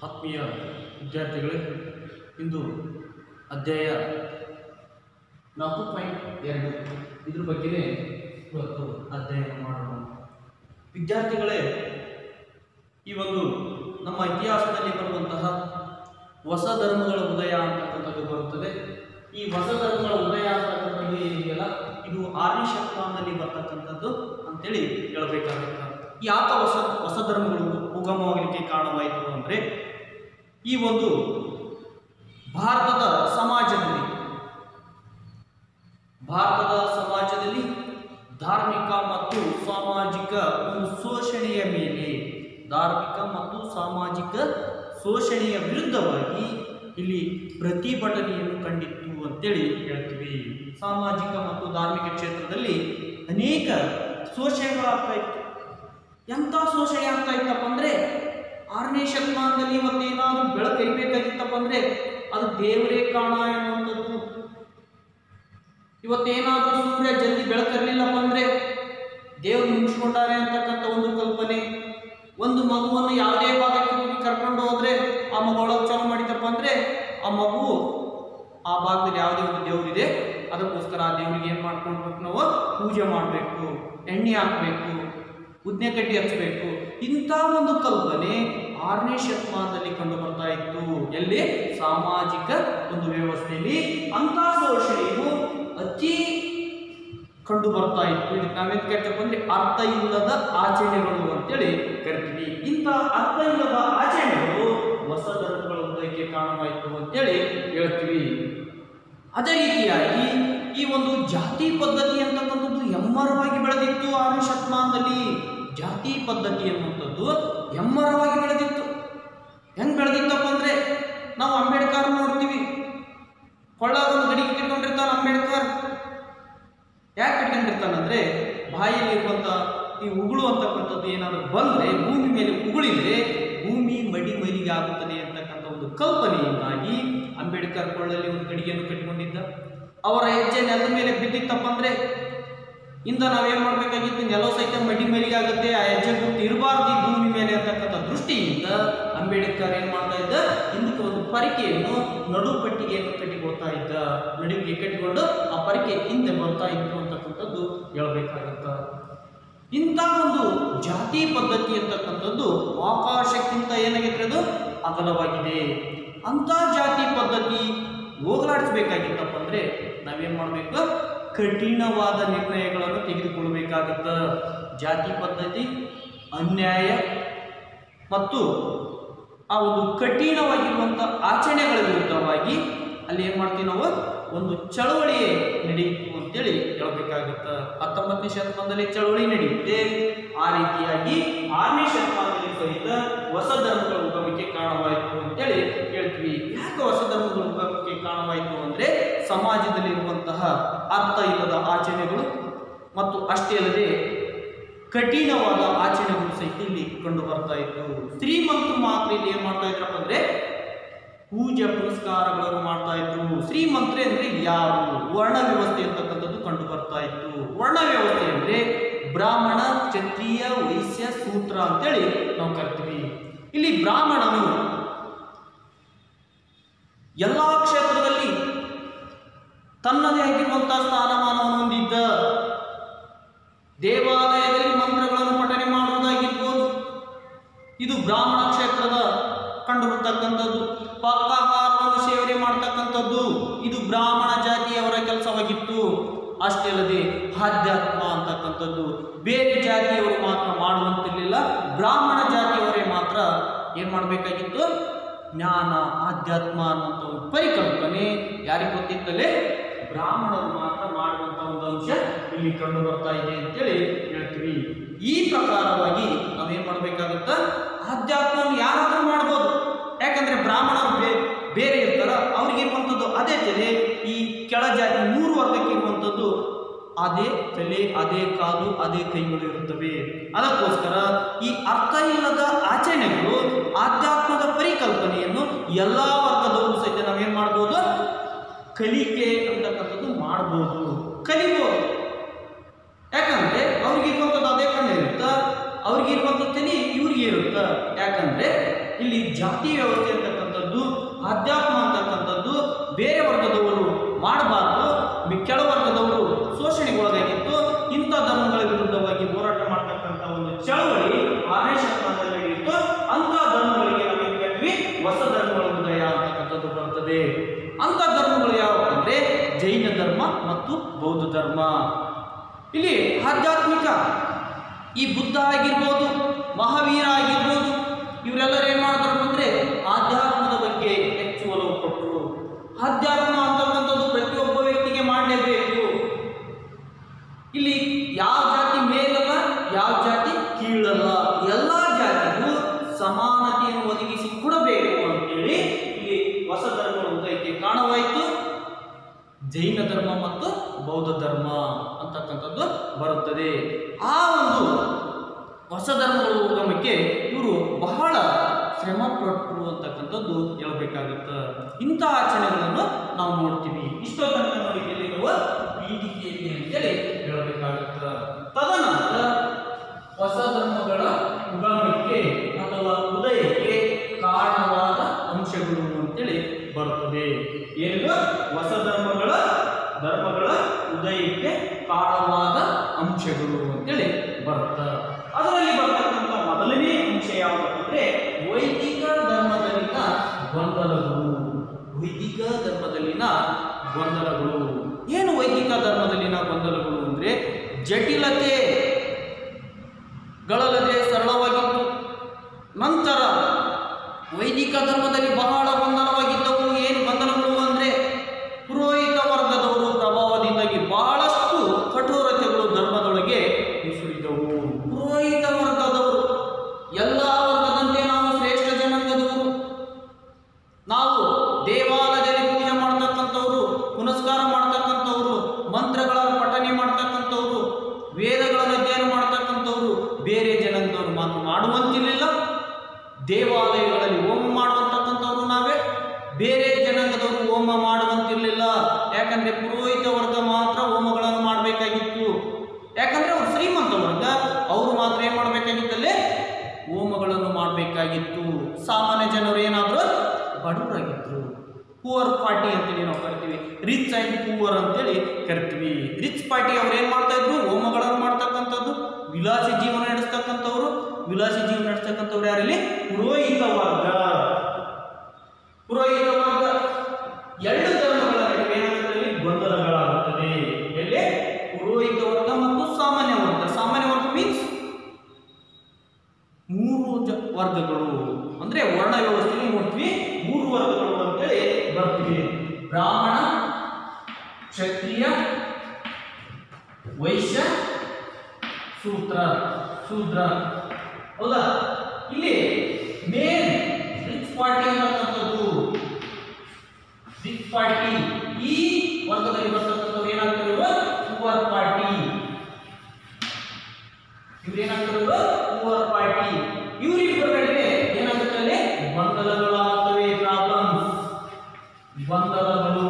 ಆತ್ಮೀಯ ವಿದ್ಯಾರ್ಥಿಗಳೇ ಇಂದು ಅಧ್ಯಾಯ ನಾಲ್ಕು ಪಾಯಿಂಟ್ ಎರಡು ಇದ್ರ ಬಗ್ಗೆನೇ ಇವತ್ತು ಅಧ್ಯಯನ ಮಾಡೋಣ ವಿದ್ಯಾರ್ಥಿಗಳೇ ಈ ಒಂದು ನಮ್ಮ ಇತಿಹಾಸದಲ್ಲಿ ಬರುವಂತಹ ಹೊಸ ಧರ್ಮಗಳ ಉದಯ ಅಂತಕ್ಕಂಥದ್ದು ಬರುತ್ತದೆ ಈ ಹೊಸ ಧರ್ಮಗಳ ಉದಯ ಅಂತಕ್ಕಂಥದ್ದು ಏನಿದೆಯಲ್ಲ ಇದು ಆರ್ಯ ಶತಮಾನದಲ್ಲಿ ಬರ್ತಕ್ಕಂಥದ್ದು ಅಂತೇಳಿ ಹೇಳಬೇಕಾಗುತ್ತೆ ಯಾಕ ಹೊಸ ಹೊಸ ಧರ್ಮಗಳು ಉಗಮವಾಗಲಿಕ್ಕೆ ಕಾರಣವಾಯಿತು ಅಂದರೆ ಈ ಒಂದು ಭಾರತದ ಸಮಾಜದಲ್ಲಿ ಭಾರತದ ಸಮಾಜದಲ್ಲಿ ಧಾರ್ಮಿಕ ಮತ್ತು ಸಾಮಾಜಿಕ ಒಂದು ಶೋಷಣೆಯ ಮೇಲೆ ಧಾರ್ಮಿಕ ಮತ್ತು ಸಾಮಾಜಿಕ ಶೋಷಣೆಯ ವಿರುದ್ಧವಾಗಿ ಇಲ್ಲಿ ಪ್ರತಿಭಟನೆಯನ್ನು ಕಂಡಿತ್ತು ಅಂತೇಳಿ ಹೇಳ್ತೀವಿ ಸಾಮಾಜಿಕ ಮತ್ತು ಧಾರ್ಮಿಕ ಕ್ಷೇತ್ರದಲ್ಲಿ ಅನೇಕ ಶೋಷಣೆಗಳಾಗ್ತಾ ಇತ್ತು ಎಂಥ ಶೋಷಣೆ ಆಗ್ತಾ ಇತ್ತಪ್ಪ ಅಂದರೆ ಆರನೇ ಶತಮಾನದಲ್ಲಿ ಇವತ್ತೇನಾದರೂ ಬೆಳಕು ಇರಬೇಕಾಗಿತ್ತಪ್ಪ ಅಂದರೆ ಅದು ದೇವರೇ ಕಾಣ ಎನ್ನುವಂಥದ್ದು ಇವತ್ತೇನಾದರೂ ಸೂರ್ಯ ಜಲ್ದಿ ಬೆಳಕಿರಲಿಲ್ಲಪ್ಪ ಅಂದರೆ ದೇವರು ಮುಗಿಸ್ಕೊಂಡಾರೆ ಅಂತಕ್ಕಂಥ ಒಂದು ಕಲ್ಪನೆ ಒಂದು ಮಗುವನ್ನು ಯಾವುದೇ ಭಾಗಕ್ಕೆ ಹೋಗಿ ಕರ್ಕೊಂಡು ಹೋದ್ರೆ ಆ ಮಗು ಒಳಗೆ ಚಾಲು ಮಾಡಿದಪ್ಪ ಅಂದರೆ ಆ ಮಗು ಆ ಭಾಗದಲ್ಲಿ ಯಾವುದೇ ಒಂದು ದೇವರಿದೆ ಅದಕ್ಕೋಸ್ಕರ ಆ ದೇವರಿಗೆ ಏನು ಮಾಡ್ಕೊಳ್ಬೇಕು ನಾವು ಪೂಜೆ ಮಾಡಬೇಕು ಎಣ್ಣೆ ಹಾಕಬೇಕು ಉದ್ನೆ ಕಡ್ಡಿ ಹಚ್ಚಬೇಕು ಇಂಥ ಒಂದು ಕಲ್ಪನೆ ಆರನೇ ಶತಮಾನದಲ್ಲಿ ಕಂಡು ಬರ್ತಾ ಇತ್ತು ಎಲ್ಲಿ ಸಾಮಾಜಿಕ ಒಂದು ವ್ಯವಸ್ಥೆಯಲ್ಲಿ ಅಂಥ ಶೋಷಣೆಯು ಅತಿ ಕಂಡು ಬರ್ತಾ ಇತ್ತು ಇದಕ್ಕೆ ನಾವೇನು ಕರಿತಪ್ಪ ಅಂದ್ರೆ ಅರ್ಥ ಇಲ್ಲದ ಆಚರಣೆಗಳು ಅಂತೇಳಿ ಕರಿತೀವಿ ಇಂಥ ಅರ್ಥ ಇಲ್ಲದ ಆಚರಣೆಗಳು ಹೊಸ ಧರ್ಮಗಳ ಉದಯಕ್ಕೆ ಕಾರಣವಾಯಿತು ಅಂತೇಳಿ ಹೇಳ್ತೀವಿ ಅದೇ ರೀತಿಯಾಗಿ ಈ ಒಂದು ಜಾತಿ ಪದ್ಧತಿ ಅಂತಕ್ಕಂಥದ್ದು ಎಮ್ಮರವಾಗಿ ಬೆಳೆದಿತ್ತು ಆರನೇ ಶತಮಾನದಲ್ಲಿ ಜಾತಿ ಪದ್ಧತಿ ಅನ್ನುವಂಥದ್ದು ಎಮ್ಮರವಾಗಿ ಬೆಳೆದಿತ್ತು ಹೆಂಗ್ ಬೆಳೆದಿತ್ತಪ್ಪ ಅಂದ್ರೆ ನಾವು ಅಂಬೇಡ್ಕರ್ ನೋಡ್ತೀವಿ ಕೊಳ್ಳಾಗ ಒಂದು ಗಡಿ ಇಟ್ಕೊಂಡಿರ್ತಾನೆ ಅಂಬೇಡ್ಕರ್ ಯಾಕೆ ಇಟ್ಕೊಂಡಿರ್ತಾನಂದ್ರೆ ಬಾಯಲ್ಲಿರುವಂಥ ಈ ಉಗುಳು ಅಂತಕ್ಕಂಥದ್ದು ಏನಾದರೂ ಬಂದರೆ ಭೂಮಿ ಮೇಲೆ ಉಗುಳಿದ್ರೆ ಭೂಮಿ ಮಡಿ ಮೈಲಿಗೆ ಆಗುತ್ತದೆ ಅಂತಕ್ಕಂಥ ಒಂದು ಕಲ್ಪನೆಯಿಂದಾಗಿ ಅಂಬೇಡ್ಕರ್ ಕೊಳ್ಳಲ್ಲಿ ಒಂದು ಗಡಿಗೆಯನ್ನು ಕಟ್ಟಿಕೊಂಡಿದ್ದ ಅವರ ಹೆಜ್ಜೆ ನೆಲದ ಮೇಲೆ ಬಿದ್ದಿತ್ತಪ್ಪ ಅಂದ್ರೆ ಇಂದ ನಾವೇನ್ ಮಾಡ್ಬೇಕಾಗಿತ್ತು ನೆಲ ಸಹಿತ ಮಡಿ ಮೈಲಿಗೆ ಆಗುತ್ತೆ ಆ ಹೆಜ್ಜೆ ಗುರುತು ಇರಬಾರ್ದು ಈ ಭೂಮಿ ಮೇಲೆ ಅಂತಕ್ಕಂಥ ದೃಷ್ಟಿಯಿಂದ ಅಂಬೇಡ್ಕರ್ ಏನ್ ಮಾಡ್ತಾ ಇದ್ದ ಹಿಂದಕ್ಕೆ ಒಂದು ಪರಿಕೆಯನ್ನು ನಡು ಪಟ್ಟಿಗೆಯನ್ನು ಕಟ್ಟಿಕೊಳ್ತಾ ಇದ್ದ ನಡುವಿಗೆ ಕಟ್ಟಿಕೊಂಡು ಆ ಪರಿಕೆ ಹಿಂದೆ ಬರ್ತಾ ಇತ್ತು ಅಂತಕ್ಕಂಥದ್ದು ಹೇಳ್ಬೇಕಾಗತ್ತ ಇಂಥ ಒಂದು ಜಾತಿ ಪದ್ಧತಿ ಅಂತಕ್ಕಂಥದ್ದು ಆಕಾಶಕ್ಕಿಂತ ಏನಾಗಿದ್ರೆ ಅದು ಅಗಲವಾಗಿದೆ ಅಂಥ ಜಾತಿ ಪದ್ಧತಿ ಹೋಗಲಾಡಿಸ್ಬೇಕಾಗಿತ್ತಪ್ಪ ಅಂದ್ರೆ ನಾವೇನ್ ಮಾಡಬೇಕು ಕಠಿಣವಾದ ನಿರ್ಣಯಗಳನ್ನು ತೆಗೆದುಕೊಳ್ಬೇಕಾಗತ್ತ ಜಾತಿ ಪದ್ಧತಿ ಅನ್ಯಾಯ ಮತ್ತು ಆ ಒಂದು ಕಠಿಣವಾಗಿರುವಂಥ ಆಚರಣೆಗಳ ವಿರುದ್ಧವಾಗಿ ಅಲ್ಲಿ ಏನು ಮಾಡ್ತೀವಿ ನಾವು ಒಂದು ಚಳವಳಿ ನಡೆಯಿತು ಅಂತೇಳಿ ಹೇಳ್ಬೇಕಾಗತ್ತ ಹತ್ತೊಂಬತ್ತನೇ ಶತಮಾನದಲ್ಲಿ ಚಳವಳಿ ನಡೆಯುತ್ತೆ ಆ ರೀತಿಯಾಗಿ ಆರನೇ ಶತಮಾನದಲ್ಲಿ ಸಹಿತ ಹೊಸ ಧರ್ಮಗಳ ಉಗಮಕ್ಕೆ ಕಾರಣವಾಯಿತು ಅಂತೇಳಿ ಹೇಳ್ತೀವಿ ಯಾಕೆ ಹೊಸ ಧರ್ಮಗಳ ಉಗಮಕ್ಕೆ ಕಾರಣವಾಯಿತು ಅಂದ್ರೆ ಸಮಾಜದಲ್ಲಿರುವಂತಹ ಅರ್ಥ ಇಲ್ಲದ ಆಚರಣೆಗಳು ಮತ್ತು ಅಷ್ಟೇ ಅಲ್ಲದೆ ಕಠಿಣವಾದ ಆಚರಣೆಗಳು ಸಹಿತ ಇಲ್ಲಿ ಕಂಡು ಬರ್ತಾ ಇತ್ತು ಶ್ರೀಮಂತರು ಮಾತ್ರ ಇಲ್ಲಿ ಏನ್ ಮಾಡ್ತಾ ಇದ್ರಪ್ಪ ಅಂದ್ರೆ ಪೂಜೆ ಪುನಸ್ಕಾರಗಳನ್ನು ಮಾಡ್ತಾ ಇದ್ರು ಶ್ರೀಮಂತರೇ ಅಂದ್ರೆ ಯಾರು ವರ್ಣ ವ್ಯವಸ್ಥೆ ಅಂತಕ್ಕಂಥದ್ದು ಕಂಡು ಬರ್ತಾ ಇತ್ತು ವರ್ಣ ವ್ಯವಸ್ಥೆ ಅಂದ್ರೆ ಬ್ರಾಹ್ಮಣ ಕ್ಷತ್ರಿಯ ವೈಶ್ಯ ಸೂತ್ರ ಅಂತೇಳಿ ನಾವು ಕರಿತೀವಿ ಇಲ್ಲಿ ಬ್ರಾಹ್ಮಣನು ಎಲ್ಲಾ ಕ್ಷೇತ್ರದಲ್ಲಿ ತನ್ನದೇ ಆಗಿರುವಂತಹ ಸ್ಥಾನಮಾನವನ್ನು ಹೊಂದಿದ್ದ ದೇವಾಲಯದಲ್ಲಿ ಮಂತ್ರಗಳನ್ನು ಪಠನೆ ಮಾಡುವುದಾಗಿರ್ಬೋದು ಇದು ಬ್ರಾಹ್ಮಣ ಕ್ಷೇತ್ರದ ಕಂಡು ಬರ್ತಕ್ಕಂಥದ್ದು ಪಕ್ಕಾಹಾರವನ್ನು ಸೇವನೆ ಮಾಡ್ತಕ್ಕಂಥದ್ದು ಇದು ಬ್ರಾಹ್ಮಣ ಜಾತಿಯವರ ಕೆಲಸವಾಗಿತ್ತು ಅಷ್ಟೇ ಅಲ್ಲದೆ ಆಧ್ಯಾತ್ಮ ಅಂತಕ್ಕಂಥದ್ದು ಬೇರೆ ಜಾತಿಯವರು ಮಾತ್ರ ಮಾಡುವಂತಿರಲಿಲ್ಲ ಬ್ರಾಹ್ಮಣ ಜಾತಿಯವರೇ ಮಾತ್ರ ಏನು ಮಾಡಬೇಕಾಗಿತ್ತು ಜ್ಞಾನ ಆಧ್ಯಾತ್ಮ ಅನ್ನುವಂಥ ಒಂದು ಪರಿಕಲ್ಪನೆ ಯಾರಿಗೆ ಗೊತ್ತಿತ್ತಲೇ ಬ್ರಾಹ್ಮಣರು ಮಾತ್ರ ಮಾಡುವಂಥ ಒಂದು ಅಂಶ ಇಲ್ಲಿ ಕಂಡು ಬರ್ತಾ ಇದೆ ಅಂತೇಳಿ ಹೇಳ್ತೀವಿ ಈ ಪ್ರಕಾರವಾಗಿ ನಾವೇನ್ ಮಾಡ್ಬೇಕಾಗುತ್ತ ಆಧ್ಯಾತ್ಮವನ್ನು ಯಾರಾದ್ರೂ ಮಾಡ್ಬೋದು ಯಾಕಂದ್ರೆ ಬ್ರಾಹ್ಮಣರು ಬೇ- ಬೇರೆ ಇರ್ತಾರ ಅವ್ರಿಗೆ ಇರುವಂಥದ್ದು ಅದೇ ತಲೆ ಈ ಕೆಳ ಜಾತಿ ಮೂರು ವರ್ಗಕ್ಕೆ ಇರುವಂಥದ್ದು ಅದೇ ತಲೆ ಅದೇ ಕಾಲು ಅದೇ ಕೈಗಳು ಇರುತ್ತವೆ ಅದಕ್ಕೋಸ್ಕರ ಈ ಅರ್ಥ ಇಲ್ಲದ ಆಚರಣೆಗಳು ಆಧ್ಯಾತ್ಮದ ಪರಿಕಲ್ಪನೆಯನ್ನು ಎಲ್ಲ ವರ್ಗದವರು ಸಹಿತ ನಾವೇನ್ ಮಾಡ್ಬೋದು ಕಲಿಕೆ ಅಂತಕ್ಕಂಥದ್ದು ಮಾಡ್ಬೋದು ಕಲಿಬೋದು ಯಾಕಂದ್ರೆ ಅವ್ರಿಗೆ ಇರುವಂಥದ್ದು ಅದೇ ಕಣ್ಣು ಇರುತ್ತ ಅವ್ರಿಗೆ ಇರುವಂಥ ತಲೆ ಇವ್ರಿಗೆ ಇರುತ್ತ ಯಾಕಂದ್ರೆ ಇಲ್ಲಿ ಜಾತಿ ವ್ಯವಸ್ಥೆ ಅಂತಕ್ಕಂಥದ್ದು ಅಧ್ಯಾತ್ಮ ಅಂತಕ್ಕಂಥದ್ದು ಬೇರೆ ವರ್ಗದವರು ಮಾಡಬಾರ್ದು ಮಿ- ಕೆಳ ವರ್ಗದವರು ಶೋಷಣೆಗೊಳಗಾಗಿತ್ತು ಇಂಥ ಧರ್ಮಗಳ ವಿರುದ್ಧವಾಗಿ ಹೋರಾಟ ಮಾಡ್ತಕ್ಕಂಥ ಒಂದು ಚಳವಳಿ ಆರನೇ ಶತಮಾನದಲ್ಲಿ ನಡೆಯಿತು ಅಂಥ ಧರ್ಮಗಳಿಗೆ ನಾವು ಏನ್ ಕರಿತೀವಿ ಹೊಸ ಧರ್ಮಗಳ ಉದಯ ಅಂತಕ್ಕಂಥದ್ದು ಬರ್ತದೆ ಅಂಥ ಧರ್ಮಗಳು ಯಾವುವು ಅಂದ್ರೆ ಜೈನ ಧರ್ಮ ಮತ್ತು ಬೌದ್ಧ ಧರ್ಮ ಇಲ್ಲಿ ಆಧ್ಯಾತ್ಮಿಕ ಈ ಬುದ್ಧ ಆಗಿರ್ಬೋದು ಮಹಾವೀರ ಆಗಿರ್ಬೋದು ಇವರೆಲ್ಲರೂ ಏನ್ ಮಾಡ್ತಾರೆ ಅಂದ್ರೆ ಆಧ್ಯಾತ್ಮದ ಬಗ್ಗೆ ಹೆಚ್ಚು ಒಲವು ಕೊಟ್ಟರು ಆಧ್ಯಾತ್ಮ ಅಂತಕ್ಕಂಥದ್ದು ಪ್ರತಿಯೊಬ್ಬ ವ್ಯಕ್ತಿಗೆ ಮಾಡಲೇಬೇಕು ಇಲ್ಲಿ ಯಾವ ಜಾತಿ ಮೇಲಲ್ಲ ಯಾವ ಜಾತಿ ಕೀಳಲ್ಲ ಎಲ್ಲ ಜಾತಿಗೂ ಸಮಾನತೆಯನ್ನು ಒದಗಿಸಿ ಕೊಡಬೇಕು ಅಂತೇಳಿ ಇಲ್ಲಿ ಹೊಸ ಧರ್ಮಗಳ ಉದಯಕ್ಕೆ ಕಾರಣವಾಯಿತು ಜೈನ ಧರ್ಮ ಮತ್ತು ಬೌದ್ಧ ಧರ್ಮ ಅಂತಕ್ಕಂಥದ್ದು ಬರುತ್ತದೆ ಆ ಒಂದು ಹೊಸ ಧರ್ಮಗಳ ಉಗಮಕ್ಕೆ ಇವರು ಬಹಳ ಶ್ರಮ ಪಟ್ಟರು ಅಂತಕ್ಕಂಥದ್ದು ಹೇಳಬೇಕಾಗುತ್ತೆ ಇಂಥ ಆಚರಣೆಗಳನ್ನು ನಾವು ನೋಡ್ತೀವಿ ಇಷ್ಟೋ ತನಕ ನೋಡಿದಲ್ಲಿ ನಾವು ಬೀದಿಕೆಯಲ್ಲಿ ಅಂತೇಳಿ ಹೇಳಬೇಕಾಗುತ್ತೆ ತದನಂತರ ಹೊಸ ಧರ್ಮಗಳ ಉಗಮಕ್ಕೆ ಅಥವಾ ಉದಯಕ್ಕೆ ಕಾರಣವಾದ ಅಂಶಗಳು ಅಂತೇಳಿ ಬರುತ್ತದೆ ಏನು ಹೊಸ ಧರ್ಮಗಳ ಧರ್ಮಗಳ ಉದಯಕ್ಕೆ ಕಾರಣವಾದ ಅಂಶಗಳು ಅಂತೇಳಿ ಬರುತ್ತೆ ಅದರಲ್ಲಿ ಬರ್ತಕ್ಕಂಥ ಮೊದಲನೇ ಅಂಶ ಯಾವುದಂದ್ರೆ ವೈದಿಕ ಧರ್ಮದಲ್ಲಿನ ಗೊಂದಲಗಳು ವೈದಿಕ ಧರ್ಮದಲ್ಲಿನ ಗೊಂದಲಗಳು ಏನು ವೈದಿಕ ಧರ್ಮದಲ್ಲಿನ ಗೊಂದಲಗಳು ಅಂದ್ರೆ ಜಟಿಲತೆ ಗಳಲ್ಲದೆ ಸರಳವಾಗಿತ್ತು ನಂತರ ವೈದಿಕ ಧರ್ಮದಲ್ಲಿ ಬಹಳ ಗೊಂದಲವಾಗಿದ್ದವು ಏನು ಗೊಂದಲಗಳು ಅಂದ್ರೆ ಪುರೋಹಿತ ವರ್ಗದವರು ಪ್ರಭಾವದಿಂದಾಗಿ ಬಹಳಷ್ಟು ಕಠೋರತೆಗಳು ಧರ್ಮದೊಳಗೆ ನುಸುಳಿದವು ಪುರೋಹಿತ ವರ್ಗದವರು ಎಲ್ಲ ವರ್ಗದಂತೆ ನಾವು ಶ್ರೇಷ್ಠ ಜನಾಂಗದವರು ನಾವು ದೇವಾಲಯದಲ್ಲಿ ಪೂಜೆ ಮಾಡ್ತಕ್ಕಂಥವ್ರು ಪುನಸ್ಕಾರ ಮಾಡ್ತಕ್ಕಂಥವ್ರು ಮಂತ್ರಗಳ ಪಠನೆ ಮಾಡ್ತಕ್ಕಂಥವ್ರು ವೇದಗಳನ್ನು ಅಧ್ಯಯನ ಮಾಡ್ತಕ್ಕಂಥವ್ರು ಬೇರೆ ಜನಾಂಗದವರು ಮಾತು ಮಾಡುವಂತಿರಲಿಲ್ಲ ದೇವಾಲಯಗಳಲ್ಲಿ ಹೋಮ ಮಾಡುವಂತಕ್ಕಂಥವ್ರು ನಾವೇ ಬೇರೆ ಜನಾಂಗದವರು ಹೋಮ ಮಾಡುವಂತಿರಲಿಲ್ಲ ಯಾಕಂದ್ರೆ ಪುರೋಹಿತ ವರ್ಗ ಮಾತ್ರ ಹೋಮಗಳನ್ನು ಮಾಡಬೇಕಾಗಿತ್ತು ಯಾಕಂದ್ರೆ ಅವ್ರು ಶ್ರೀಮಂತ ವರ್ಗ ಅವರು ಮಾತ್ರ ಏನ್ ಮಾಡಬೇಕಾಗಿತ್ತಲ್ಲೇ ಹೋಮಗಳನ್ನು ಮಾಡಬೇಕಾಗಿತ್ತು ಸಾಮಾನ್ಯ ಜನರು ಏನಾದ್ರು ಬಡವರಾಗಿದ್ರು ಪೂವರ್ ಪಾರ್ಟಿ ಅಂತೇಳಿ ನಾವು ಕರಿತೀವಿ ರಿಚ್ ಆ್ಯಂಡ್ ಪೂವರ್ ಅಂತೇಳಿ ಕರಿತೀವಿ ರಿಚ್ ಪಾರ್ಟಿ ಅವ್ರು ಏನು ಮಾಡ್ತಾ ಇದ್ರು ಹೋಮಗಳನ್ನು ಮಾಡ್ತಕ್ಕಂಥದ್ದು ವಿಲಾಸಿ ಜೀವನ ನಡೆಸ್ತಕ್ಕಂಥವ್ರು ವಿಲಾಸಿ ಜೀವನ ನಡೆಸ್ತಕ್ಕಂಥವ್ರು ಯಾರಲ್ಲಿ ಪುರೋಹಿತ ವರ್ಗ ಪುರೋಹಿತ ವರ್ಗ ಎರಡು ಧರ್ಮಗಳ ನಡುವೆ ಏನಾಗುತ್ತದೆ ಗೊಂದಲಗಳಾಗುತ್ತದೆ ಎಲ್ಲಿ ಪುರೋಹಿತ ವರ್ಗ ಮತ್ತು ಸಾಮಾನ್ಯ ವರ್ಗ ಸಾಮಾನ್ಯ ವರ್ಗ ಮೀನ್ಸ್ ಮೂರು ಜ ವರ್ಗಗಳು ಅಂದ್ರೆ ವರ್ಣ ವ್ಯವಸ್ಥೆಯಲ್ಲಿ ನೋಡ್ತೀವಿ ಮೂರು ವರ್ಗಗಳು ಅಂತೇಳಿ ಬರ್ತೀವಿ ಬ್ರಾಹ್ಮಣ ಕ್ಷತ್ರಿಯ ವೈಶ್ಯ ಸೂತ್ರ ಶೂದ್ರ ಹೌದಾ ಇಲ್ಲಿ ಮೇನ್ ರಿಚ್ ಪಾರ್ಟಿ ಅಂತಕ್ಕಂಥದ್ದು ರಿಚ್ ಪಾರ್ಟಿ ಈ ವರ್ಗದಲ್ಲಿ ಬರ್ತಕ್ಕಂಥವ್ರು ಏನಾಗ್ತಾರೆ ಇವರು ಪುವರ್ ಪಾರ್ಟಿ ಇವ್ರು ಏನಾಗ್ತಾರೆ ಇವರು ಪುವರ್ ಪಾರ್ಟಿ ಇವರಿಬ್ಬರ ನಡುವೆ ಏನಾಗುತ್ತೆ ಅಲ್ಲಿ ಗೊಂದಲಗಳಾಗುತ್ತವೆ ಪ್ರಾಬ್ಲಮ್ಸ್ ಗೊಂದಲಗಳು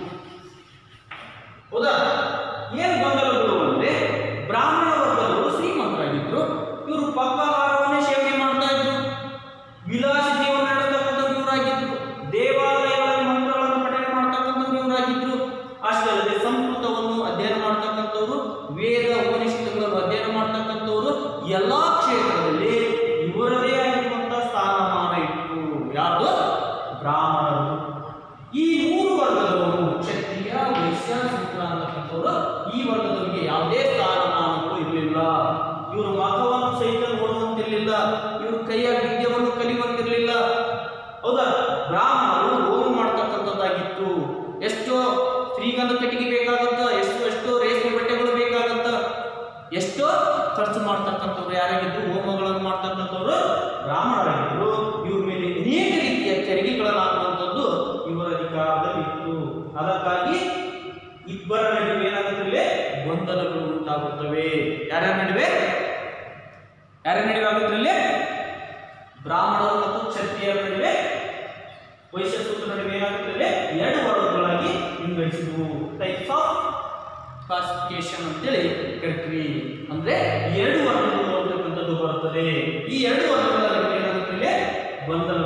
ಹೌದಾ ಏನು ಗೊಂದಲಗಳು ಅಂದ್ರೆ ಬ್ರಾಹ್ಮಣ ವರ್ಗದವರು ಶ್ರೀಮಂತರಾಗಿದ್ರು ಇವರು ಪಕ್ಕಾಹಾರವನ್ನೇ ಸೇವನೆ ಮಾಡ್ತಾ ಇದ್ರು ವಿಲಾಸಿ ಜೀವನ ನಡೆಸ್ತಕ್ಕಂಥವ್ರು ಇವರಾಗಿದ್ರು ದೇವಾಲಯಗಳಲ್ಲಿ ಮಂತ್ರಗಳನ್ನು ಪಠನೆ ಮಾಡ್ತಕ್ಕಂಥವ್ರು ಇವರಾಗಿದ್ರು ಅಷ್ಟೇ ಅಲ್ಲದೆ ಸಂಸ್ಕೃತವನ್ನು ಅಧ್ಯಯನ ಮಾಡ್ತಕ್ಕಂಥವ್ರು ವೇದ ಉಪನಿಷತ್ತುಗಳನ್ನು ಅಧ್ಯಯನ ಮಾಡ್ತಕ್ಕಂಥವ್ರು ಎಲ್ಲಾ ಕ್ಷೇತ್ರದಲ್ಲಿ ಇವರದೇ ಆಗಿರುವಂತ ಸ್ಥಾನಮಾನ ಇತ್ತು ಯಾರ್ದು ಬ್ರಾಹ್ಮಣರು ಈ ಮೂರು ವರ್ಗದವರು ಕ್ಷತ್ರಿಯ ವೈಶ್ಯ ಶೂದ್ರ ಅಂತಕ್ಕಂಥವ್ರು ಈ ವರ್ಗದವರಿಗೆ ಯಾವುದೇ ಸ್ಥಾನಮಾನಗಳು ಇರಲಿಲ್ಲ ಇವರು ಮಖವನ್ನು ಸಹಿತ ನೋಡುವಂತಿರಲಿಲ್ಲ ಇವರು ಕೈಯ ವಿದ್ಯೆಯನ್ನು ಕಲಿಯುವಂತಿರಲಿಲ್ಲ ಹೌದಾ ಬ್ರಾಹ್ಮಣರು ಹೋಮ ಮಾಡ್ತಕ್ಕಂಥದ್ದಾಗಿತ್ತು ಎಷ್ಟೋ ಶ್ರೀಗಂಧ ಕಟ್ಟಿಗೆ ಬೇಕಾಗುತ್ತ ಎಷ್ಟು ಎಷ್ಟೋ ರೇಷ್ಮೆ ಬಟ್ಟೆಗಳು ಬೇಕಾಗುತ್ತ ಎಷ್ಟೋ ಖರ್ಚು ಮಾಡ್ತಕ್ಕಂಥವ್ರು ಯಾರಾಗಿದ್ರು ಹೋಮಗಳನ್ನು ಮಾಡ್ತಕ್ಕಂಥವ್ರು ಬ್ರಾಹ್ಮಣರಾಗಿದ್ರು ಇವ್ರ ಮೇಲೆ ಅನೇಕ ರೀತಿಯ ತೆರಿಗೆಗಳನ್ನು ಹಾಕುವಂಥದ್ದು ಇವರ ಅಧಿಕಾರದಲ್ಲಿ ಇತ್ತು ಅದಕ್ಕಾಗಿ ಇಬ್ಬರ ನಡುವೆ ಏನಾಗುತ್ತದೆ ಗೊಂದಲಗಳು ಉಂಟಾಗುತ್ತವೆ ಯಾರ್ಯಾರ ನಡುವೆ ಯಾರ ನಡುವೆ ಆಗುತ್ತಲ್ಲಿ ಬ್ರಾಹ್ಮಣರು ಮತ್ತು ಕ್ಷತ್ರಿಯರ ನಡುವೆ ವೈಶ್ಯ ಸೂತ್ರ ನಡುವೆ ಏನಾಗುತ್ತದೆ ಎರಡು ವರ್ಗಗಳಾಗಿ ವಿಂಗಡಿಸಿದವು ಟೈಪ್ಸ್ ಆಫ್ ಕ್ಲಾಸಿಫಿಕೇಶನ್ ಅಂತೇಳಿ ಕರಿತೀವಿ ಅಂದ್ರೆ ಎರಡು ವರ್ಗಗಳು ಅಂತಕ್ಕಂಥದ್ದು ಬರುತ್ತದೆ ಈ ಎರಡು ವರ್ಗಗಳ ನಡುವೆ ಏನಾಗುತ್ತದೆ ಗೊಂದಲ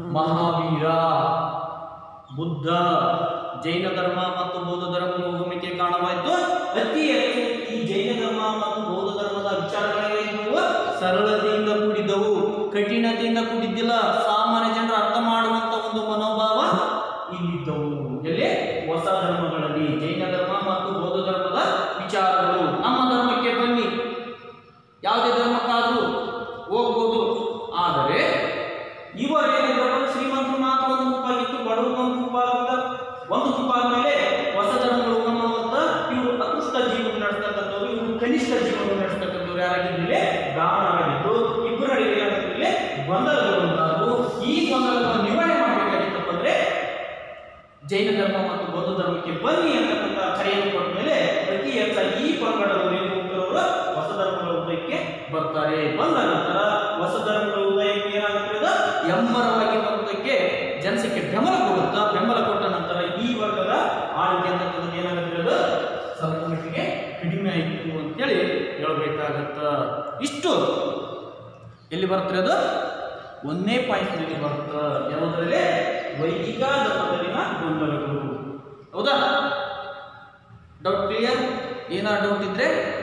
ಮಹಾವೀರ ಬುದ್ಧ ಜೈನ ಧರ್ಮ ಮತ್ತು ಬೌದ್ಧ ಧರ್ಮದ ಹೋಮಿಕೆ ಕಾರಣವಾಯಿತು ಅತಿ ಹೆಚ್ಚು ಈ ಜೈನ ಧರ್ಮ ಮತ್ತು ಬೌದ್ಧ ಧರ್ಮದ ವಿಚಾರಗಳೇನಿದ್ದವು ಸರಳತೆಯಿಂದ ಕೂಡಿದ್ದವು ಕಠಿಣತೆಯಿಂದ ಕೂಡಿದ್ದಿಲ್ಲ ಸಾಮಾನ್ಯ ಜನರು ಅರ್ಥ ಮಾಡುವಂತ ಒಂದು ಮನೋಭಾವ ಇಲ್ಲಿದ್ದವು ಎಲ್ಲಿ ಹೊಸ ಧರ್ಮಗಳಲ್ಲಿ ಜೈನ ಧರ್ಮ ಮತ್ತು ಬೌದ್ಧ ಧರ್ಮದ ವಿಚಾರಗಳು ನಮ್ಮ ಧರ್ಮಕ್ಕೆ ಬನ್ನಿ ಯಾವುದೇ ಧರ್ಮಕ್ಕಾದ್ರೂ ಹೋಗ್ಬೋದು ಆದರೆ ಇವರೇನಿದ್ರು ಶ್ರೀಮಂತರು ಮಾತ್ರ ಒಂದು ಗುಂಪ ಇತ್ತು ಬಡವರು ಒಂದು ಗುಂಪ ಅಂತ ಒಂದು ಗುಂಪ ಮೇಲೆ ಹೊಸ ಧರ್ಮಗಳು ಉಗಮವಂತ ಇವರು ಅಕೃಷ್ಟ ಜೀವನ ನಡೆಸ್ತಕ್ಕಂಥವ್ರು ಇವರು ಕನಿಷ್ಠ ಜೀವನ ನಡೆಸ್ತಕ್ಕಂಥವ್ರು ಯಾರಾಗಿದ್ದಿಲ್ಲ ಬ್ರಾಹ್ಮಣರಾಗಿದ್ದು ಇಬ್ಬರ ನಡುವೆ ಏನಾಗಿದ್ದಿಲ್ಲ ಗೊಂದಲಗಳು ಉಂಟಾದವು ಈ ಗೊಂದಲಗಳನ್ನು ನಿವಾರಣೆ ಮಾಡಬೇಕಾಗಿತ್ತಪ್ಪ ಅಂದ್ರೆ ಜೈನ ಧರ್ಮ ಮತ್ತು ಬೌದ್ಧ ಧರ್ಮಕ್ಕೆ ಬನ್ನಿ ಅಂತಕ್ಕಂಥ ಕರೆಯನ್ನು ಕೊಟ್ಟ ಮೇಲೆ ಅತಿ ಹೆಚ್ಚಾಗಿ ಈ ಪಂಗಡದವರು ಏನು ಹೋಗ್ತಾರವರು ಹೊಸ ಧರ್ಮಗಳ ಉದಯಕ್ಕೆ ಬರ್ತಾರೆ ಬಂದ ನಂತರ ಹೊಸ ಧರ್ಮಗಳ ಉದಯಕ್ಕೆ ಏನಾಗುತ್ತೆ ಅದು ಎಮ್ಮರವಾಗಿ ಬರುವುದಕ್ಕೆ ಜನಸಂಖ್ಯೆ ಬೆಂಬಲ ಕೊಡುತ್ತಾ ಬೆಂಬಲ ಕೊಟ್ಟ ನಂತರ ಈ ವರ್ಗದ ಆಳ್ವಿಕೆ ಅಂತಕ್ಕಂಥದ್ದು ಏನಾಗುತ್ತೆ ಅದು ಸ್ವಲ್ಪ ಮಟ್ಟಿಗೆ ಕಡಿಮೆ ಆಯಿತು ಅಂತೇಳಿ ಹೇಳ್ಬೇಕಾಗತ್ತ ಇಷ್ಟು ಎಲ್ಲಿ ಬರುತ್ತೆ ಅದು ಒಂದನೇ ಪಾಯಿಂಟ್ನಲ್ಲಿ ಬರುತ್ತೆ ಯಾವುದರಲ್ಲಿ ವೈದಿಕ ಧರ್ಮದಲ್ಲಿನ ಗೊಂದಲಗಳು ಹೌದಾ ಡೌಟ್ ಕ್ಲಿಯರ್ ಏನಾದ್ರು ಡೌಟ್ ಇದ್ರೆ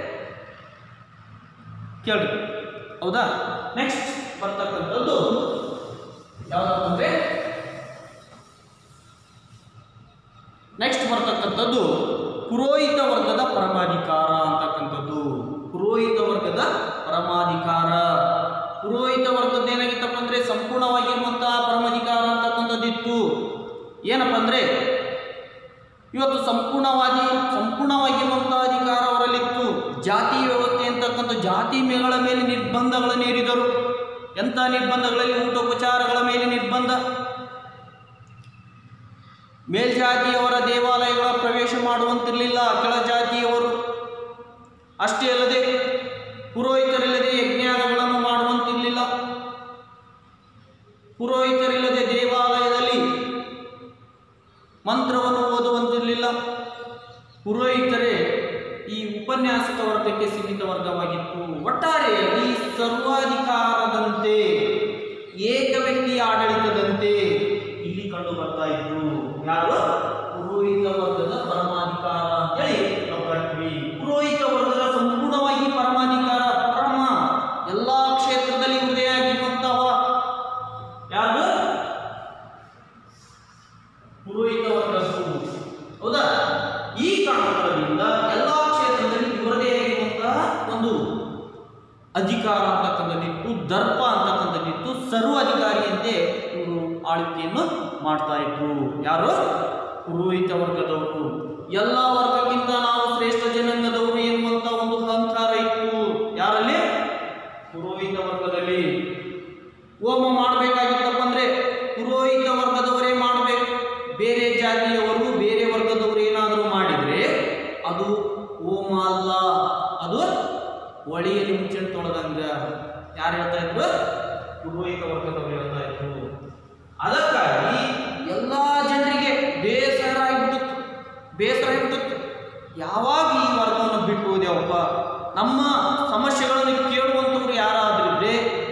ಕೇಳಿ ಹೌದಾ ನೆಕ್ಸ್ಟ್ ಬರ್ತಕ್ಕಂಥದ್ದು ಯಾವ್ದಪ್ಪ ಅಂದ್ರೆ ನೆಕ್ಸ್ಟ್ ಬರ್ತಕ್ಕಂಥದ್ದು ಪುರೋಹಿತ ವರ್ಗದ ಪರಮಾಧಿಕಾರ ಅಂತಕ್ಕಂಥದ್ದು ಪುರೋಹಿತ ವರ್ಗದ ಪರಮಾಧಿಕಾರ ಪುರೋಹಿತ ವರ್ಗದ ಏನಾಗಿತ್ತಪ್ಪ ಅಂದ್ರೆ ಸಂಪೂರ್ಣವಾಗಿರುವಂತಹ ಪರಮಾಧಿಕಾರ ಅಂತಕ್ಕಂಥದ್ದಿತ್ತು ಏನಪ್ಪ ಅಂದ್ರೆ ಇವತ್ತು ಸಂಪೂರ್ಣವಾಗಿ ಸಂಪೂರ್ಣವಾಗಿರುವಂತಹ ಅಧಿಕಾರ ಅವರಲ್ಲಿತ್ತು ಜಾತಿ ವ್ಯವಸ್ಥೆ ಅಂತಕ್ಕಂಥ ಜಾತಿ ಮೇಗಳ ಮೇಲೆ ನಿರ್ಬಂಧಗಳನ್ನು ಹೇರಿದರು ಎಂಥ ನಿರ್ಬಂಧಗಳಲ್ಲಿ ಊಟೋಪಚಾರಗಳ ಮೇಲೆ ನಿರ್ಬಂಧ ಮೇಲ್ಜಾತಿಯವರ ದೇವಾಲಯಗಳ ಪ್ರವೇಶ ಮಾಡುವಂತಿರಲಿಲ್ಲ ಕೆಳಜಾತಿಯವರು ಅಷ್ಟೇ ಅಲ್ಲದೆ ಪುರೋಹಿತರಿಲ್ಲದೆ ಯಜ್ಞಾಗಗಳನ್ನು ಮಾಡುವಂತಿರಲಿಲ್ಲ ಪುರೋಹಿತರಿಲ್ಲದೆ ದೇವಾಲಯದಲ್ಲಿ ಮಂತ್ರವನ್ನು ಓದುವಂತಿರಲಿಲ್ಲ ಪುರೋಹಿತರೇ ಈ ಉಪನ್ಯಾಸಕ ವರ್ಗಕ್ಕೆ ಸೀಮಿತ ವರ್ಗವಾಗಿತ್ತು ಒಟ್ಟಾರೆ ಈ ಸರ್ವಾಧಿಕಾರದಂತೆ ಏಕ ವ್ಯಕ್ತಿ ಆಡಳಿತದಂತೆ ಇಲ್ಲಿ ಕಂಡು ಬರ್ತಾ ಇದ್ರು ಯಾರು ಪುರೋಹಿತ ವರ್ಗದ ಪರಮಾಧಿಕಾರ ಅಂತೇಳಿ ನಾವು ಬರ್ತೀವಿ ಪುರೋಹಿತ ವರ್ಗದ ಸಂಪೂರ್ಣವಾಗಿ ಪರಮಾಧಿಕಾರ ಪರಮ ಎಲ್ಲಾ ಕ್ಷೇತ್ರದಲ್ಲಿ ಉದಯ ಆಗಿರುವಂತಹ ಯಾರು ಪುರೋಹಿತ ವರ್ಗದ್ದು ಹೌದಾ ಈ ಕಾರಣದಿಂದ ಎಲ್ಲಾ ಕ್ಷೇತ್ರದಲ್ಲಿ ಇವರದೇ ಆಗಿರುವಂತಹ ಒಂದು ಅಧಿಕಾರ ಅಂತಕ್ಕಂಥದ್ದಿತ್ತು ದರ್ಪ ಅಂತಕ್ಕಂಥದ್ದಿತ್ತು ಸರ್ವ ಅಧಿಕಾರಿಯಂತೆ ಇವರು ಆಳ್ವಿಕೆಯನ್ನು ಮಾಡ್ತಾ ಇದ್ರು ಯಾರು ಪುರೋಹಿತ ವರ್ಗದವರು ಎಲ್ಲ ವರ್ಗಕ್ಕಿಂತ ನಾವು ಶ್ರೇಷ್ಠ ಜನಾಂಗದವರು ಎನ್ನುವಂತ ಒಂದು ಅಹಂಕಾರ ಇತ್ತು ಯಾರಲ್ಲಿ ಪುರೋಹಿತ ವರ್ಗದಲ್ಲಿ ಹೋಮ ಮಾಡಬೇಕಾಗಿತ್ತಪ್ಪ ಅಂದ್ರೆ ಪುರೋಹಿತ ವರ್ಗದವರೇ ಮಾಡಬೇಕು ಬೇರೆ ಜಾತಿಯವರು ಬೇರೆ ವರ್ಗದವರು ಏನಾದರೂ ಮಾಡಿದ್ರೆ ಅದು ಹೋಮ ಅಲ್ಲ ಅದು ಒಳಿಯಲ್ಲಿ ಮುಂಚೆನೆ ತೊಳೆದಂಗ ಯಾರು ಹೇಳ್ತಾ ಇದ್ರು ಪುರೋಹಿತ ವರ್ಗದವರು ಹೇಳ್ತಾ ಇದ್ರು ಅದಕ್ಕಾಗಿ ಎಲ್ಲಾ ಜನರಿಗೆ ಬೇಸರ ಆಗಿಬಿಟ್ಟಿತ್ತು ಬೇಸರ ಆಗಿಬಿಟ್ಟಿತ್ತು ಯಾವಾಗ ಈ ವರ್ಗವನ್ನು ಬಿಟ್ಟು ಹೋದ್ಯಾವಪ್ಪ ನಮ್ಮ ಸಮಸ್ಯೆಗಳನ್ನು ಕೇಳುವಂಥವ್ರು ಯಾರಾದ್ರಿದ್ರೆ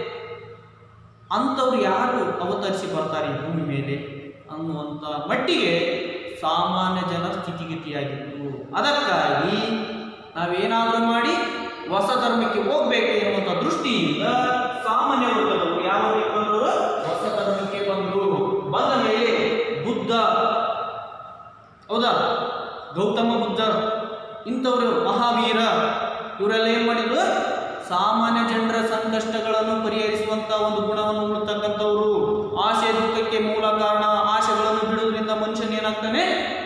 ಅಂಥವ್ರು ಯಾರು ಅವತರಿಸಿ ಬರ್ತಾರೆ ಈ ಭೂಮಿ ಮೇಲೆ ಅನ್ನುವಂಥ ಮಟ್ಟಿಗೆ ಸಾಮಾನ್ಯ ಜನರ ಸ್ಥಿತಿಗತಿಯಾಗಿತ್ತು ಅದಕ್ಕಾಗಿ ನಾವೇನಾದರೂ ಮಾಡಿ ಹೊಸ ಧರ್ಮಕ್ಕೆ ಹೋಗ್ಬೇಕು ಎನ್ನುವಂಥ ದೃಷ್ಟಿಯಿಂದ ಸಾಮಾನ್ಯ ವರ್ಗದವರು ಯಾವ ಬಂದವರು ಹೊಸ ಧರ್ಮಕ್ಕೆ ಬಂದರು ಬಂದ ಮೇಲೆ ಬುದ್ಧ ಹೌದಾ ಗೌತಮ ಬುದ್ಧ ಇಂಥವರು ಮಹಾವೀರ ಇವರೆಲ್ಲ ಏನು ಮಾಡಿದ್ರು ಸಾಮಾನ್ಯ ಜನರ ಸಂಕಷ್ಟಗಳನ್ನು ಪರಿಹರಿಸುವಂತ ಒಂದು ಗುಣವನ್ನು ಉಳ್ತಕ್ಕಂಥವ್ರು ಆಸೆ ದುಃಖಕ್ಕೆ ಮೂಲ ಕಾರಣ ಆಸೆಗಳನ್ನು ಬಿಡುವುದರಿಂದ ಮನುಷ್ಯನ ಏನಾಗ್ತಾನೆ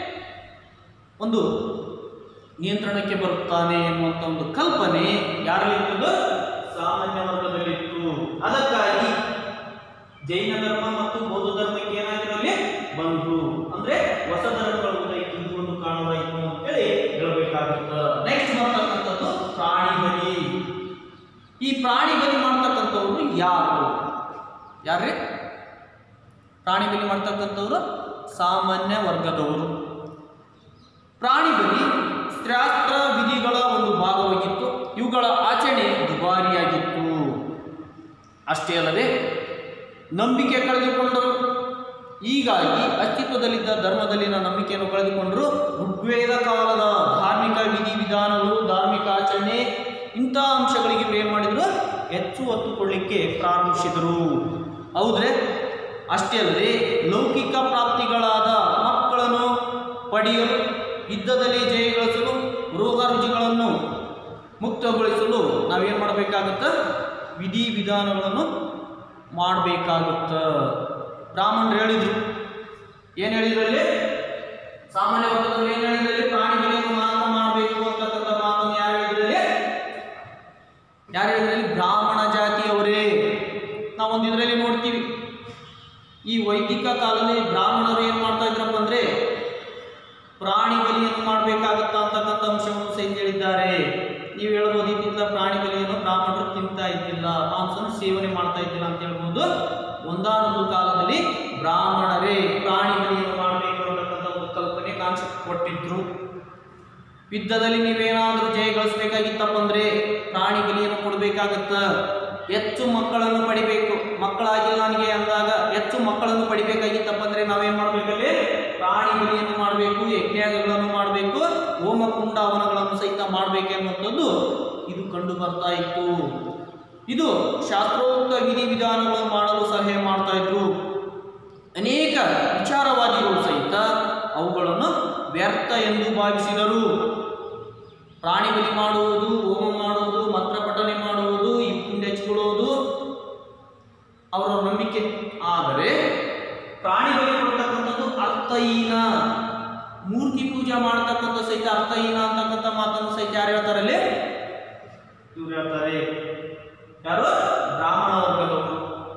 ಒಂದು ನಿಯಂತ್ರಣಕ್ಕೆ ಬರುತ್ತಾನೆ ಎನ್ನುವಂಥ ಒಂದು ಕಲ್ಪನೆ ಯಾರಲ್ಲಿತ್ತು ಸಾಮಾನ್ಯ ವರ್ಗದಲ್ಲಿತ್ತು ಅದಕ್ಕಾಗಿ ಜೈನ ಧರ್ಮ ಮತ್ತು ಬೌದ್ಧ ಧರ್ಮಕ್ಕೆ ಏನಾಗಿರಲಿ ಬಂತು ಅಂದ್ರೆ ಹೊಸ ಧರ್ಮಗಳ ಉದಯಕ್ಕೆ ಇದು ಒಂದು ಕಾರಣವಾಯಿತು ಅಂತೇಳಿ ಹೇಳಬೇಕಾಗುತ್ತೆ ನೆಕ್ಸ್ಟ್ ಬರ್ತಕ್ಕಂಥದ್ದು ಪ್ರಾಣಿ ಬಲಿ ಈ ಪ್ರಾಣಿ ಬಲಿ ಮಾಡ್ತಕ್ಕಂಥವ್ರು ಯಾರು ಯಾರ್ರಿ ಪ್ರಾಣಿ ಬಲಿ ಮಾಡ್ತಕ್ಕಂಥವ್ರು ಸಾಮಾನ್ಯ ವರ್ಗದವರು ಪ್ರಾಣಿ ಬಲಿ ಶಾಸ್ತ್ರ ವಿಧಿಗಳ ಒಂದು ಭಾಗವಾಗಿತ್ತು ಇವುಗಳ ಆಚರಣೆ ದುಬಾರಿಯಾಗಿತ್ತು ಅಷ್ಟೇ ಅಲ್ಲದೆ ನಂಬಿಕೆ ಕಳೆದುಕೊಂಡರು ಹೀಗಾಗಿ ಅಸ್ತಿತ್ವದಲ್ಲಿದ್ದ ಧರ್ಮದಲ್ಲಿನ ನಂಬಿಕೆಯನ್ನು ಕಳೆದುಕೊಂಡರು ಋಗ್ವೇದ ಕಾಲದ ಧಾರ್ಮಿಕ ವಿಧಿವಿಧಾನಗಳು ಧಾರ್ಮಿಕ ಆಚರಣೆ ಇಂಥ ಅಂಶಗಳಿಗೆ ಇವ್ರು ಏನು ಮಾಡಿದ್ರು ಹೆಚ್ಚು ಒತ್ತು ಕೊಡಲಿಕ್ಕೆ ಪ್ರಾರಂಭಿಸಿದರು ಹೌದ್ರೆ ಅಷ್ಟೇ ಅಲ್ಲದೆ ಲೌಕಿಕ ಪ್ರಾಪ್ತಿಗಳಾದ ಮಕ್ಕಳನ್ನು ಪಡೆಯಲು ಯುದ್ಧದಲ್ಲಿ ಜಯಗಳಿಸಲು ರೋಗ ರುಚಿಗಳನ್ನು ಮುಕ್ತಗೊಳಿಸಲು ನಾವೇನು ಮಾಡಬೇಕಾಗತ್ತ ವಿಧಿ ವಿಧಾನಗಳನ್ನು ಮಾಡಬೇಕಾಗುತ್ತ ಬ್ರಾಹ್ಮಣರು ಹೇಳಿದ್ರು ಏನು ಹೇಳಿದ್ರಲ್ಲಿ ಸಾಮಾನ್ಯ ವರ್ಗದವರು ಏನು ಹೇಳಿದ್ರಲ್ಲಿ ಪ್ರಾಣಿ ಬಲಿಯನ್ನು ಮಾತ್ರ ಮಾಡಬೇಕು ಅಂತಕ್ಕಂಥ ಮಾತನ್ನು ಯಾರು ಹೇಳಿದ್ರಲ್ಲಿ ಯಾರು ಹೇಳಿದ್ರಲ್ಲಿ ಬ್ರಾಹ್ಮಣ ಜಾತಿಯವರೇ ನಾವು ಒಂದು ಇದರಲ್ಲಿ ನೋಡ್ತೀವಿ ಈ ವೈದಿಕ ಕಾಲದಲ್ಲಿ ಬ್ರಾಹ್ಮಣರು ಏನು ಮಾಡ್ತಾ ಇದ್ರಪ್ಪ ಅಂದರೆ ಪ್ರಾಣಿ ಬಲಿಯನ್ನು ಮಾಡಬೇಕಾಗುತ್ತಾ ಅಂತಕ್ಕಂಥ ಅಂಶವನ್ನು ಸಹಿತ ಹೇಳಿದ್ದಾರೆ ನೀವು ಹೇಳ್ಬೋದು ಇದ್ದಿಲ್ಲ ಪ್ರಾಣಿ ಬಲಿಯನ್ನು ಬ್ರಾಹ್ಮಣರು ತಿಂತಾ ಇದ್ದಿಲ್ಲ ಮಾಂಸನ ಸೇವನೆ ಮಾಡ್ತಾ ಇದ್ದಿಲ್ಲ ಅಂತ ಹೇಳ್ಬೋದು ಒಂದಾನೊಂದು ಕಾಲದಲ್ಲಿ ಬ್ರಾಹ್ಮಣರೇ ಪ್ರಾಣಿ ಬಲಿಯನ್ನು ಮಾಡಬೇಕು ಅನ್ನತಕ್ಕಂಥ ಒಂದು ಕಲ್ಪನೆ ಕಾನ್ಸೆಪ್ಟ್ ಕೊಟ್ಟಿದ್ರು ಯುದ್ಧದಲ್ಲಿ ನೀವೇನಾದರೂ ಜಯ ಗಳಿಸ್ಬೇಕಾಗಿತ್ತಪ್ಪ ಅಂದ್ರೆ ಪ್ರಾಣಿ ಬಲಿಯನ್ನು ಕೊಡಬೇಕಾಗತ್ತ ಹೆಚ್ಚು ಮಕ್ಕಳನ್ನು ಪಡಿಬೇಕು ಮಕ್ಕಳಾಗಿಲ್ಲ ನನಗೆ ಅಂದಾಗ ಹೆಚ್ಚು ಮಕ್ಕಳನ್ನು ಪಡಿಬೇಕಾಗಿತ್ತಪ್ಪ ಅಂದ್ರೆ ನಾವೇನ್ ಮಾಡ್ಬೇಕಲ್ಲಿ ಪ್ರಾಣಿ ಬಲಿಯನ್ನು ಮಾಡಬೇಕು ಯಜ್ಞಗಳನ್ನು ಮಾಡಬೇಕು ಹೋಮ ಕುಂಡ ಹವನಗಳನ್ನು ಸಹಿತ ಮಾಡಬೇಕು ಅನ್ನುವಂಥದ್ದು ಇದು ಕಂಡು ಬರ್ತಾ ಇತ್ತು ಇದು ಶಾಸ್ತ್ರೋಕ್ತ ವಿಧಿವಿಧಾನಗಳನ್ನು ಮಾಡಲು ಸಲಹೆ ಮಾಡ್ತಾ ಇದ್ರು ಅನೇಕ ವಿಚಾರವಾದಿಗಳು ಸಹಿತ ಅವುಗಳನ್ನು ವ್ಯರ್ಥ ಎಂದು ಭಾವಿಸಿದರು ಪ್ರಾಣಿ ಬಲಿ ಮಾಡುವುದು ಹೋಮ ಮಾಡುವುದು ಮಂತ್ರ ಪಠನೆ ಮಾಡುವುದು ಇಪ್ಪುಂಡಿ ಹಚ್ಕೊಳ್ಳುವುದು ಅವರ ನಂಬಿಕೆ ಆದರೆ ಪ್ರಾಣಿ ಬಲಿ ಕೊಡ್ತಕ್ಕಂಥದ್ದು ಅರ್ಥಹೀನ ಮೂರ್ತಿ ಪೂಜೆ ಮಾಡತಕ್ಕಂಥ ಸಹಿತ ಅರ್ಥಹೀನ ಅಂತಕ್ಕಂಥ ಮಾತನ್ನು ಸಹಿತ ಯಾರು ಹೇಳ್ತಾರಲ್ಲಿ ಇವ್ರು ಹೇಳ್ತಾರೆ ಯಾರು ಬ್ರಾಹ್ಮಣ ವರ್ಗದವರು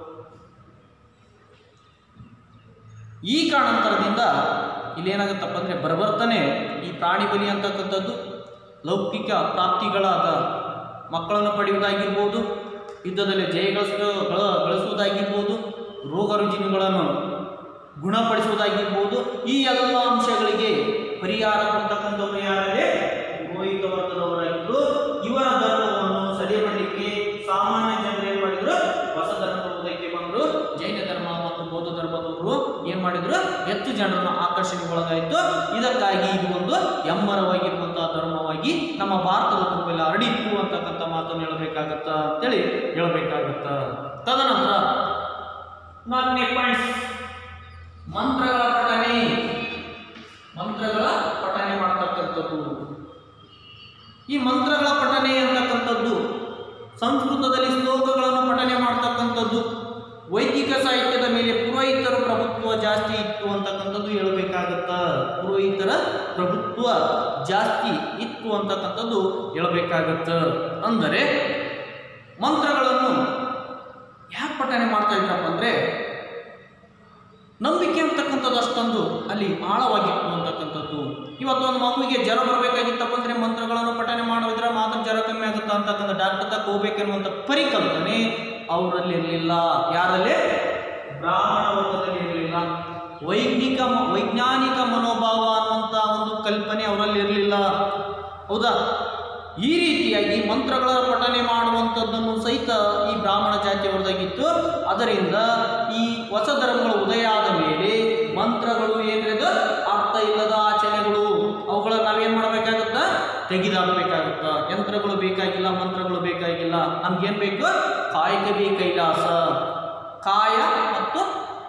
ಈ ಕಾರಣಾಂತರದಿಂದ ಇಲ್ಲೇನಾಗುತ್ತಪ್ಪ ಅಂದರೆ ಬರಬರ್ತಾನೆ ಈ ಪ್ರಾಣಿ ಬಲಿ ಅಂತಕ್ಕಂಥದ್ದು ಲೌಕಿಕ ಪ್ರಾಪ್ತಿಗಳಾದ ಮಕ್ಕಳನ್ನು ಪಡೆಯುವುದಾಗಿರ್ಬೋದು ಯುದ್ಧದಲ್ಲಿ ಜಯಗಳಿಸ ಗಳಿಸುವುದಾಗಿರ್ಬೋದು ರೋಗ ರುಜಿನಗಳನ್ನು ಗುಣಪಡಿಸುವುದಾಗಿರ್ಬೋದು ಈ ಎಲ್ಲ ಅಂಶಗಳಿಗೆ ಪರಿಹಾರ ಕೊಡ್ತಕ್ಕಂಥವ್ರು ಯಾರೇ ಪುರೋಹಿತ ವರ್ಗದವರಾಗಿದ್ದು ಇವರ ಧರ್ಮವನ್ನು ಸರಿ ಮಾಡಲಿಕ್ಕೆ ಸಾಮಾನ್ಯ ಜನರು ಏನ್ ಮಾಡಿದ್ರು ಹೊಸ ಧರ್ಮಕ್ಕೆ ಬಂದ್ರು ಜೈನ ಧರ್ಮ ಮತ್ತು ಬೌದ್ಧ ಧರ್ಮದವರು ಏನ್ ಮಾಡಿದ್ರು ಹೆಚ್ಚು ಜನರನ್ನು ಆಕರ್ಷಣೆಗೆ ಒಳಗಾಯಿತು ಇದಕ್ಕಾಗಿ ಇದು ಒಂದು ಎಮ್ಮರವಾಗಿರುವಂತಹ ಧರ್ಮವಾಗಿ ನಮ್ಮ ಭಾರತದ ತುಂಬೆಲ್ಲ ಹರಡಿತ್ತು ಅಂತಕ್ಕಂಥ ಮಾತನ್ನು ಹೇಳಬೇಕಾಗತ್ತ ಅಂತೇಳಿ ಹೇಳಬೇಕಾಗತ್ತ ತದನಂತರ ನಾಲ್ಕನೇ ಪಾಯಿಂಟ್ಸ್ ಮಂತ್ರಗಳ ಪಠನೆ ಮಂತ್ರಗಳ ಪಠನೆ ಮಾಡ್ತಕ್ಕಂಥದ್ದು ಈ ಮಂತ್ರಗಳ ಪಠನೆ ಅಂತಕ್ಕಂಥದ್ದು ಸಂಸ್ಕೃತದಲ್ಲಿ ಶ್ಲೋಕಗಳನ್ನು ಪಠನೆ ಮಾಡ್ತಕ್ಕಂಥದ್ದು ವೈದಿಕ ಸಾಹಿತ್ಯದ ಮೇಲೆ ಪುರೋಹಿತರ ಪ್ರಭುತ್ವ ಜಾಸ್ತಿ ಇತ್ತು ಅಂತಕ್ಕಂಥದ್ದು ಹೇಳಬೇಕಾಗತ್ತ ಪುರೋಹಿತರ ಪ್ರಭುತ್ವ ಜಾಸ್ತಿ ಇತ್ತು ಅಂತಕ್ಕಂಥದ್ದು ಹೇಳಬೇಕಾಗತ್ತ ಅಂದರೆ ಮಂತ್ರಗಳನ್ನು ಯಾಕೆ ಪಠನೆ ಮಾಡ್ತಾ ಇದ್ರಪ್ಪ ಅಂದರೆ ನಂಬಿಕೆ ಅಂತಕ್ಕಂಥದ್ದು ಅಷ್ಟೊಂದು ಅಲ್ಲಿ ಆಳವಾಗಿತ್ತು ಅಂತಕ್ಕಂಥದ್ದು ಇವತ್ತು ಒಂದು ಮಗುವಿಗೆ ಜ್ವರ ಬರಬೇಕಾಗಿತ್ತಪ್ಪ ಅಂದರೆ ಮಂತ್ರಗಳನ್ನು ಪಠನೆ ಮಾಡಿದ್ರೆ ಮಾತ್ರ ಜ್ವರ ಕಮ್ಮಿ ಆಗುತ್ತಾ ಅಂತಕ್ಕಂಥ ಡಾಕ್ಟರ್ ತಕ್ಕ ಹೋಗ್ಬೇಕೆನ್ನುವಂಥ ಪರಿಕಲ್ಪನೆ ಅವರಲ್ಲಿ ಇರಲಿಲ್ಲ ಯಾರಲ್ಲಿ ಬ್ರಾಹ್ಮಣ ವರ್ಗದಲ್ಲಿ ಇರಲಿಲ್ಲ ವೈಜ್ಞಿಕ ಮ- ವೈಜ್ಞಾನಿಕ ಮನೋಭಾವ ಅನ್ನುವಂಥ ಒಂದು ಕಲ್ಪನೆ ಅವರಲ್ಲಿ ಇರಲಿಲ್ಲ ಹೌದಾ ಈ ರೀತಿಯಾಗಿ ಮಂತ್ರಗಳ ಪಠನೆ ಮಾಡುವಂಥದ್ದನ್ನು ಸಹಿತ ಈ ಬ್ರಾಹ್ಮಣ ಜಾತಿಯವರದಾಗಿತ್ತು ಅದರಿಂದ ಈ ಹೊಸ ಧರ್ಮಗಳ ಉದಯ ಆದ ಮೇಲೆ ಮಂತ್ರಗಳು ಏನಿದೆ ಅರ್ಥ ಇಲ್ಲದ ಆಚರಣೆಗಳು ಅವುಗಳನ್ನ ನಾವೇನ್ ಮಾಡಬೇಕಾಗುತ್ತ ತೆಗೆದಾಕಬೇಕಾಗುತ್ತ ಯಂತ್ರಗಳು ಬೇಕಾಗಿಲ್ಲ ಮಂತ್ರಗಳು ಬೇಕಾಗಿಲ್ಲ ನಮ್ಗೇನ್ ಬೇಕು ಕಾಯಕವೇ ಕೈಲಾಸ ಕಾಯ ಮತ್ತು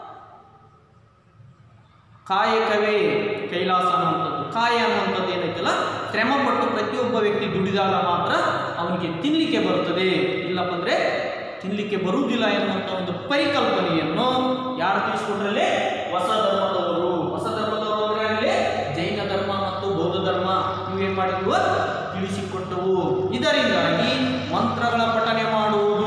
ಕಾಯಕವೇ ಕೈಲಾಸ ಅನ್ನುವಂಥದ್ದು ಕಾಯ ಅನ್ನುವಂಥದ್ದು ಏನೈತಲ್ಲ ಶ್ರಮ ಪಟ್ಟು ಪ್ರತಿಯೊಬ್ಬ ವ್ಯಕ್ತಿ ದುಡಿದಾಗ ಮಾತ್ರ ಅವನಿಗೆ ತಿನ್ನಲಿಕ್ಕೆ ಬರುತ್ತದೆ ಇಲ್ಲಪ್ಪ ಅಂದ್ರೆ ತಿನ್ನಲಿಕ್ಕೆ ಬರುವುದಿಲ್ಲ ಎನ್ನುವಂಥ ಒಂದು ಪರಿಕಲ್ಪನೆಯನ್ನು ಯಾರು ತಿಳಿಸ್ಕೊಟ್ರಲ್ಲಿ ಹೊಸ ಧರ್ಮದವರು ಹೊಸ ಧರ್ಮದವರು ಅಂದ್ರೆ ಯಾರಲ್ಲಿ? ಜೈನ ಧರ್ಮ ಮತ್ತು ಬೌದ್ಧ ಧರ್ಮ ಇವೇನ್ ಮಾಡಿದ್ವು ತಿಳಿಸಿಕೊಟ್ಟವು ಇದರಿಂದಾಗಿ ಮಂತ್ರಗಳ ಪಠನೆ ಮಾಡುವುದು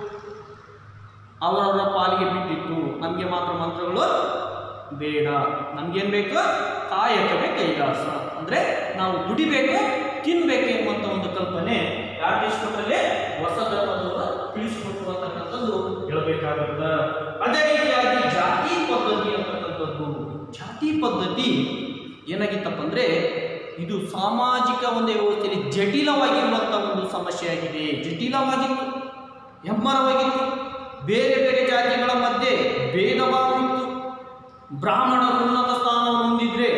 ಅವರವರ ಪಾಲಿಗೆ ಬಿಟ್ಟಿತ್ತು ನಮಗೆ ಮಾತ್ರ ಮಂತ್ರಗಳು ಬೇಡ ನಮ್ಗೇನ್ ಬೇಕು ಕಾಯಕವೇ ಕೈಲಾಸ ಅಂದ್ರೆ ನಾವು ದುಡಿಬೇಕು ತಿನ್ಬೇಕು ಎನ್ನುವಂತ ಒಂದು ಕಲ್ಪನೆ ಯಾರು ತಿಳಿಸ್ಕೊಟ್ರಲ್ಲಿ ಹೊಸ ಧರ್ಮದವರು ತಿಳಿಸ್ಕೊಟ್ಟು ಅಂತಕ್ಕಂಥದ್ದು ಹೇಳಬೇಕಾಗತ್ತ ಅದೇ ರೀತಿಯಾಗಿ ಜಾತಿ ಪದ್ಧತಿ ಅಂತಕ್ಕಂಥದ್ದು ಜಾತಿ ಪದ್ಧತಿ ಏನಾಗಿತ್ತಪ್ಪ ಅಂದ್ರೆ ಇದು ಸಾಮಾಜಿಕ ಒಂದು ವ್ಯವಸ್ಥೆಯಲ್ಲಿ ಜಟಿಲವಾಗಿರುವಂಥ ಒಂದು ಸಮಸ್ಯೆಯಾಗಿದೆ ಜಟಿಲವಾಗಿತ್ತು ಹೆಮ್ಮರವಾಗಿತ್ತು ಬೇರೆ ಬೇರೆ ಜಾತಿಗಳ ಮಧ್ಯೆ ಭೇದ ಭಾವ ಇತ್ತು ಬ್ರಾಹ್ಮಣರು ಉನ್ನತ ಸ್ಥಾನವನ್ನು ಹೊಂದಿದ್ರೆ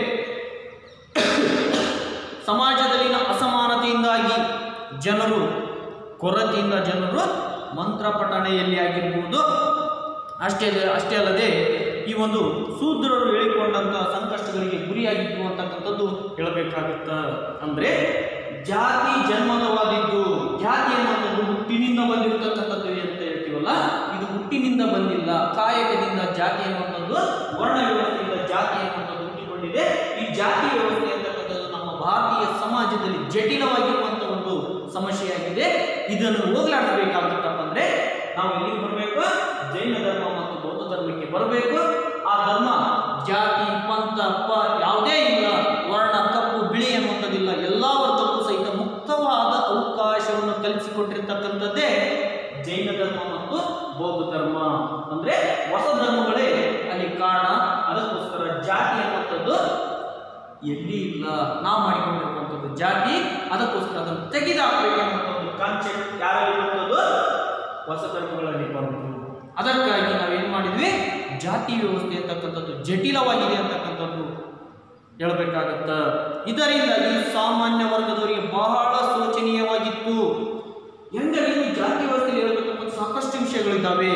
ಸಮಾಜದಲ್ಲಿನ ಅಸಮಾನತೆಯಿಂದಾಗಿ ಜನರು ಕೊರತೆಯಿಂದ ಜನರು ಮಂತ್ರ ಪಠಣೆಯಲ್ಲಿ ಆಗಿರ್ಬೋದು ಅಷ್ಟೇ ಅಷ್ಟೇ ಅಲ್ಲದೆ ಈ ಒಂದು ಶೂದ್ರರು ಹೇಳಿಕೊಂಡಂತ ಸಂಕಷ್ಟಗಳಿಗೆ ಗುರಿಯಾಗಿತ್ತು ಅಂತಕ್ಕಂಥದ್ದು ಹೇಳಬೇಕಾಗುತ್ತ ಅಂದ್ರೆ ಜಾತಿ ಜನ್ಮದವಾದಿದ್ದು ಜಾತಿ ಅನ್ನೋದು ಹುಟ್ಟಿನಿಂದ ಬಂದಿರತಕ್ಕಂಥದ್ದು ಅಂತ ಹೇಳ್ತೀವಲ್ಲ ಇದು ಹುಟ್ಟಿನಿಂದ ಬಂದಿಲ್ಲ ಕಾಯಕದಿಂದ ಜಾತಿ ಅನ್ನುವಂಥದ್ದು ವರ್ಣ ವ್ಯವಸ್ಥೆಯಿಂದ ಜಾತಿ ಅನ್ನುವಂಥದ್ದು ಹುಟ್ಟಿಕೊಂಡಿದೆ ಈ ಜಾತಿ ವ್ಯವಸ್ಥೆ ಅಂತಕ್ಕಂಥದ್ದು ನಮ್ಮ ಭಾರತೀಯ ಸಮಾಜದಲ್ಲಿ ಜಟಿಲವಾಗಿರುವಂಥ ಒಂದು ಸಮಸ್ಯೆಯಾಗಿದೆ ಇದನ್ನು ಹೋಗ್ಲಾಡಿಸಬೇಕಾಗುತ್ತಪ್ಪ ಅಂದ್ರೆ ನಾವು ಎಲ್ಲಿಗೆ ಬರಬೇಕು ಜೈನ ಧರ್ಮ ಮತ್ತು ಬೌದ್ಧ ಧರ್ಮಕ್ಕೆ ಬರಬೇಕು ಆ ಧರ್ಮ ಜಾತಿ ಪಂಥ ಪ ಯಾವುದೇ ಇಲ್ಲ ವರ್ಣ ಕಪ್ಪು ಬಿಳಿ ಅನ್ನುವಂಥದ್ದಿಲ್ಲ ಎಲ್ಲ ವರ್ಗಕ್ಕೂ ಸಹಿತ ಮುಕ್ತವಾದ ಅವಕಾಶವನ್ನು ಕಲ್ಪಿಸಿಕೊಟ್ಟಿರ್ತಕ್ಕಂಥದ್ದೇ ಜೈನ ಧರ್ಮ ಮತ್ತು ಬೌದ್ಧ ಧರ್ಮ ಅಂದ್ರೆ ಹೊಸ ಧರ್ಮಗಳೇ ಅಲ್ಲಿ ಕಾರಣ ಅದಕ್ಕೋಸ್ಕರ ಜಾತಿ ಅನ್ನುವಂಥದ್ದು ಎಲ್ಲಿ ಇಲ್ಲ ನಾವು ಮಾಡಿಕೊಂಡಿರುವಂಥದ್ದು ಜಾತಿ ಅದಕ್ಕೋಸ್ಕರ ಅದನ್ನು ತೆಗೆದುಹಾಕಬೇಕನ್ನುವಂಥ ಒಂದು ಕಾನ್ಸೆಪ್ಟ್ ಯಾರಲ್ಲಿ ಬಂದದ್ದು ಹೊಸ ಧರ್ಮಗಳಲ್ಲಿ ಬಂತು ಅದಕ್ಕಾಗಿ ನಾವೇನು ಮಾಡಿದ್ವಿ ಜಾತಿ ವ್ಯವಸ್ಥೆ ಅಂತಕ್ಕಂಥದ್ದು ಜಟಿಲವಾಗಿದೆ ಅಂತಕ್ಕಂಥದ್ದು ಹೇಳಬೇಕಾಗತ್ತ ಇದರಿಂದಾಗಿ ಸಾಮಾನ್ಯ ವರ್ಗದವರಿಗೆ ಬಹಳ ಶೋಚನೀಯವಾಗಿತ್ತು ಹೆಂಗಲ್ಲಿ ಈ ಜಾತಿ ವ್ಯವಸ್ಥೆಯಲ್ಲಿ ಹೇಳಬೇಕಂತ ಸಾಕಷ್ಟು ವಿಷಯಗಳಿದ್ದಾವೆ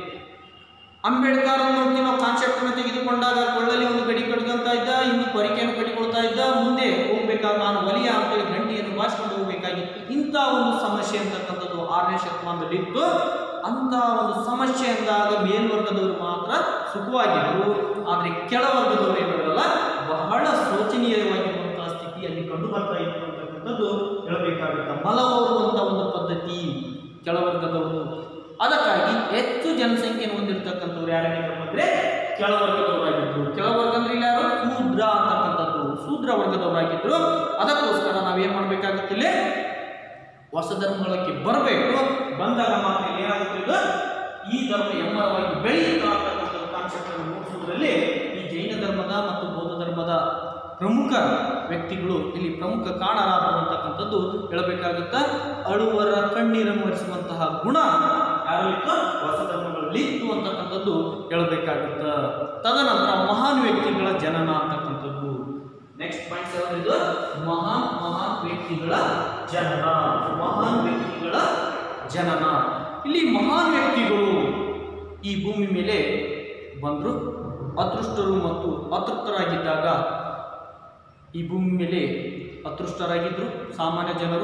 ಅಂಬೇಡ್ಕರ್ ಅನ್ನೋ ನಾವು ಕಾನ್ಸೆಪ್ಟ್ ಅನ್ನು ತೆಗೆದುಕೊಂಡಾಗ ಕೊಳ್ಳಲ್ಲಿ ಒಂದು ಗಡಿ ಕಟ್ಕೊಂತ ಇದ್ದ ಇನ್ನು ಪರಿಕೆಯನ್ನು ಕಟ್ಟಿಕೊಳ್ತಾ ಇದ್ದ ಮುಂದೆ ಹೋಗ್ಬೇಕಾಗ ನಾನು ವಲಿಯ ಅಂತೇಳಿ ಗಂಡಿಯನ್ನು ಬಾಚಿಕೊಂಡು ಹೋಗ್ಬೇಕಾಗಿತ್ತು ಇಂಥ ಒಂದು ಸಮಸ್ಯೆ ಅಂತಕ್ಕಂಥದ್ದು ಆರನೇ ಶತಮಾನದಲ್ಲಿ ಇತ್ತು ಅಂತ ಒಂದು ಸಮಸ್ಯೆ ಅಂದಾಗ ಮೇಲ್ವರ್ಗದವರು ಮಾತ್ರ ಸುಖವಾಗಿದ್ರು ಆದರೆ ಕೆಳವರ್ಗದವರು ಏನಿರಲ್ಲ ಬಹಳ ಶೋಚನೀಯವಾಗಿರುವಂತಹ ಸ್ಥಿತಿಯಲ್ಲಿ ಕಂಡು ಬರ್ತಾ ಇತ್ತು ಅಂತಕ್ಕಂಥದ್ದು ಹೇಳಬೇಕಾಗುತ್ತೆ ಮಲವರುವಂಥ ಒಂದು ಪದ್ಧತಿ ಕೆಳವರ್ಗದವರು ಅದಕ್ಕಾಗಿ ಹೆಚ್ಚು ಜನಸಂಖ್ಯೆಯನ್ನು ಹೊಂದಿರತಕ್ಕಂಥವ್ರು ಯಾರಾಗಿದ್ರು ಅಂದ್ರೆ ಕೆಳವರ್ಗದವರಾಗಿದ್ರು ಕೆಳವರ್ಗ ಅಂದ್ರೆ ಇಲ್ಲಿ ಯಾರು ಶೂದ್ರ ಅಂತಕ್ಕಂಥದ್ದು ಶೂದ್ರ ವರ್ಗದವರಾಗಿದ್ರು ಅದಕ್ಕೋಸ್ಕರ ನಾವೇನ್ ಮಾಡ್ಬೇಕಾಗುತ್ತಿಲ್ಲ ಹೊಸ ಧರ್ಮಗಳಿಗೆ ಬರಬೇಕು ಬಂದಾಗ ಮಾತ್ರ ಇಲ್ಲಿ ಏನಾಗುತ್ತೆ ಇದು ಈ ಧರ್ಮ ಎಮ್ಮರವಾಗಿ ಬೆಳೆಯುತ್ತಾ ಅಂತಕ್ಕಂಥ ಕಾನ್ಸೆಪ್ಟ್ ಅನ್ನು ಮೂಡಿಸುವುದರಲ್ಲಿ ಈ ಜೈನ ಧರ್ಮದ ಮತ್ತು ಬೌದ್ಧ ಧರ್ಮದ ಪ್ರಮುಖ ವ್ಯಕ್ತಿಗಳು ಇಲ್ಲಿ ಪ್ರಮುಖ ಕಾರಣರಾದರು ಅಂತಕ್ಕಂಥದ್ದು ಹೇಳಬೇಕಾಗುತ್ತ ಅಳುವರ ಕಣ್ಣೀರನ್ನು ಒರೆಸುವಂತಹ ಗುಣ ಯಾರಲ್ಲಿತ್ತು ಹೊಸ ಧರ್ಮಗಳಲ್ಲಿ ಇತ್ತು ಅಂತಕ್ಕಂಥದ್ದು ಹೇಳಬೇಕಾಗುತ್ತ ತದನಂತರ ಮಹಾನ್ ವ್ಯಕ್ತಿಗಳ ಜನನ ಅಂತಕ್ಕಂಥದ್ದು ನೆಕ್ಸ್ಟ್ ಪಾಯಿಂಟ್ ಯಾವ್ದು ಮಹಾನ್ ಮಹಾನ್ ವ್ಯಕ್ತಿಗಳ ಜನನ ಮಹಾನ್ ವ್ಯಕ್ತಿಗಳ ಜನನ ಇಲ್ಲಿ ಮಹಾನ್ ವ್ಯಕ್ತಿಗಳು ಈ ಭೂಮಿ ಮೇಲೆ ಬಂದರು ಅದೃಷ್ಟರು ಮತ್ತು ಅತೃಪ್ತರಾಗಿದ್ದಾಗ ಈ ಭೂಮಿ ಮೇಲೆ ಅದೃಷ್ಟರಾಗಿದ್ದರು ಸಾಮಾನ್ಯ ಜನರು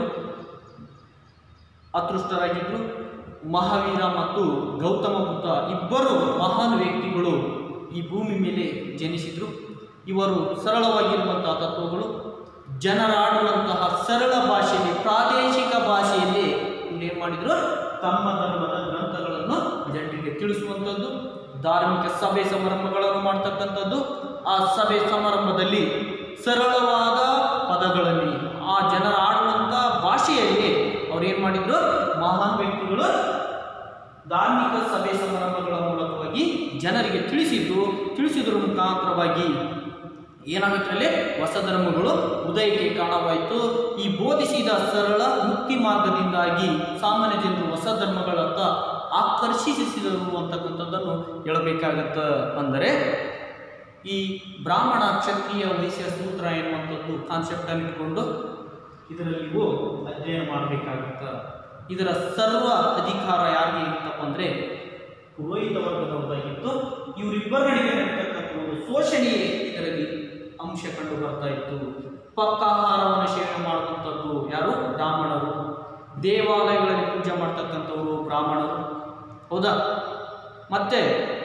ಅದೃಷ್ಟರಾಗಿದ್ದರು ಮಹಾವೀರ ಮತ್ತು ಗೌತಮ ಬುದ್ಧ ಇಬ್ಬರು ಮಹಾನ್ ವ್ಯಕ್ತಿಗಳು ಈ ಭೂಮಿ ಮೇಲೆ ಜನಿಸಿದರು ಇವರು ಸರಳವಾಗಿರುವಂತಹ ತತ್ವಗಳು ಜನರಾಡುವಂತಹ ಸರಳ ಭಾಷೆಯಲ್ಲಿ ಪ್ರಾದೇಶಿಕ ಭಾಷೆಯಲ್ಲಿ ಇವ್ರೇನು ಮಾಡಿದ್ರು ತಮ್ಮ ಧರ್ಮದ ಗ್ರಂಥಗಳನ್ನು ಜನರಿಗೆ ತಿಳಿಸುವಂಥದ್ದು ಧಾರ್ಮಿಕ ಸಭೆ ಸಮಾರಂಭಗಳನ್ನು ಮಾಡ್ತಕ್ಕಂಥದ್ದು ಆ ಸಭೆ ಸಮಾರಂಭದಲ್ಲಿ ಸರಳವಾದ ಪದಗಳಲ್ಲಿ ಆ ಜನರ ಆಡುವಂಥ ಭಾಷೆಯಲ್ಲಿ ಅವ್ರೇನು ಮಾಡಿದ್ರು ಮಹಾನ್ ವ್ಯಕ್ತಿಗಳು ಧಾರ್ಮಿಕ ಸಭೆ ಸಮಾರಂಭಗಳ ಮೂಲಕವಾಗಿ ಜನರಿಗೆ ತಿಳಿಸಿದ್ದು ತಿಳಿಸಿದ್ರ ಮುಖಾಂತರವಾಗಿ ಏನಾಗುತ್ತಲ್ಲಿ ಹೊಸ ಧರ್ಮಗಳು ಉದಯಕ್ಕೆ ಕಾರಣವಾಯಿತು ಈ ಬೋಧಿಸಿದ ಸರಳ ಮುಕ್ತಿ ಮಾರ್ಗದಿಂದಾಗಿ ಸಾಮಾನ್ಯ ಜನರು ಹೊಸ ಧರ್ಮಗಳತ್ತ ಆಕರ್ಷಿಸಿದರು ಅಂತಕ್ಕಂಥದ್ದನ್ನು ಹೇಳಬೇಕಾಗತ್ತ ಅಂದರೆ ಈ ಬ್ರಾಹ್ಮಣ ಕ್ಷತ್ರಿಯ ವೈಶ್ಯ ಸೂತ್ರ ಎನ್ನುವಂಥದ್ದು ಕಾನ್ಸೆಪ್ಟನ್ನು ಇಟ್ಕೊಂಡು ಇದರಲ್ಲಿ ನೀವು ಅಧ್ಯಯನ ಮಾಡಬೇಕಾಗುತ್ತ ಇದರ ಸರ್ವ ಅಧಿಕಾರ ಯಾರಿಗೆ ಇತ್ತಪ್ಪ ಅಂದರೆ ಪುರೋಹಿತ ವರ್ಗದವರಾಗಿತ್ತು ಇವರಿಬ್ಬರ ನಡುವೆ ನಡೀತಕ್ಕಂಥ ಒಂದು ಶೋಷಣೆಯೇ ಇದರಲ್ಲಿ ಅಂಶ ಕಂಡು ಬರ್ತಾ ಇತ್ತು ಪಕ್ಕಾಹಾರವನ್ನು ಸೇವನೆ ಮಾಡುವಂಥದ್ದು ಯಾರು ಬ್ರಾಹ್ಮಣರು ದೇವಾಲಯಗಳಲ್ಲಿ ಪೂಜೆ ಮಾಡ್ತಕ್ಕಂಥವರು ಬ್ರಾಹ್ಮಣರು ಹೌದಾ ಮತ್ತೆ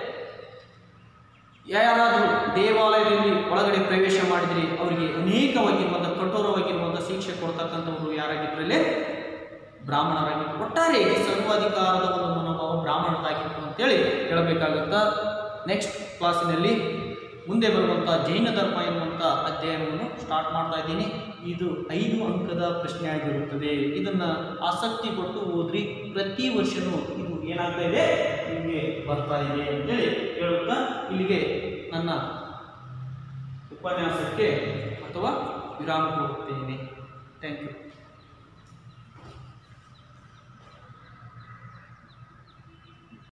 ಯಾರಾದರೂ ದೇವಾಲಯದಲ್ಲಿ ಒಳಗಡೆ ಪ್ರವೇಶ ಮಾಡಿದರೆ ಅವರಿಗೆ ಅನೇಕವಾಗಿರುವಂಥ ಕಠೋರವಾಗಿರುವಂಥ ಶಿಕ್ಷೆ ಕೊಡ್ತಕ್ಕಂಥವ್ರು ಯಾರಾಗಿದ್ರಲ್ಲಿ ಬ್ರಾಹ್ಮಣರಾಗಿತ್ತು ಒಟ್ಟಾರೆ ಸರ್ವಾಧಿಕಾರದ ಒಂದು ಮನೋಭಾವ ಬ್ರಾಹ್ಮಣರಾಗಿತ್ತು ಅಂತೇಳಿ ಹೇಳಬೇಕಾಗುತ್ತಾ ನೆಕ್ಸ್ಟ್ ಕ್ಲಾಸಿನಲ್ಲಿ ಮುಂದೆ ಬರುವಂಥ ಜೈನ ಧರ್ಮ ಎನ್ನುವಂಥ ಅಧ್ಯಯನವನ್ನು ಸ್ಟಾರ್ಟ್ ಮಾಡ್ತಾ ಇದ್ದೀನಿ ಇದು ಐದು ಅಂಕದ ಪ್ರಶ್ನೆ ಆಗಿರುತ್ತದೆ ಇದನ್ನು ಆಸಕ್ತಿ ಕೊಟ್ಟು ಓದ್ರಿ ಪ್ರತಿ ವರ್ಷವೂ ಇದು ಏನಾಗ್ತಾ ಇದೆ ನಿಮಗೆ ಬರ್ತಾ ಇದೆ ಅಂತೇಳಿ ಹೇಳುತ್ತಾ ಇಲ್ಲಿಗೆ ನನ್ನ ಉಪನ್ಯಾಸಕ್ಕೆ ಅಥವಾ ವಿರಾಮ ಕೊಡುತ್ತೇನೆ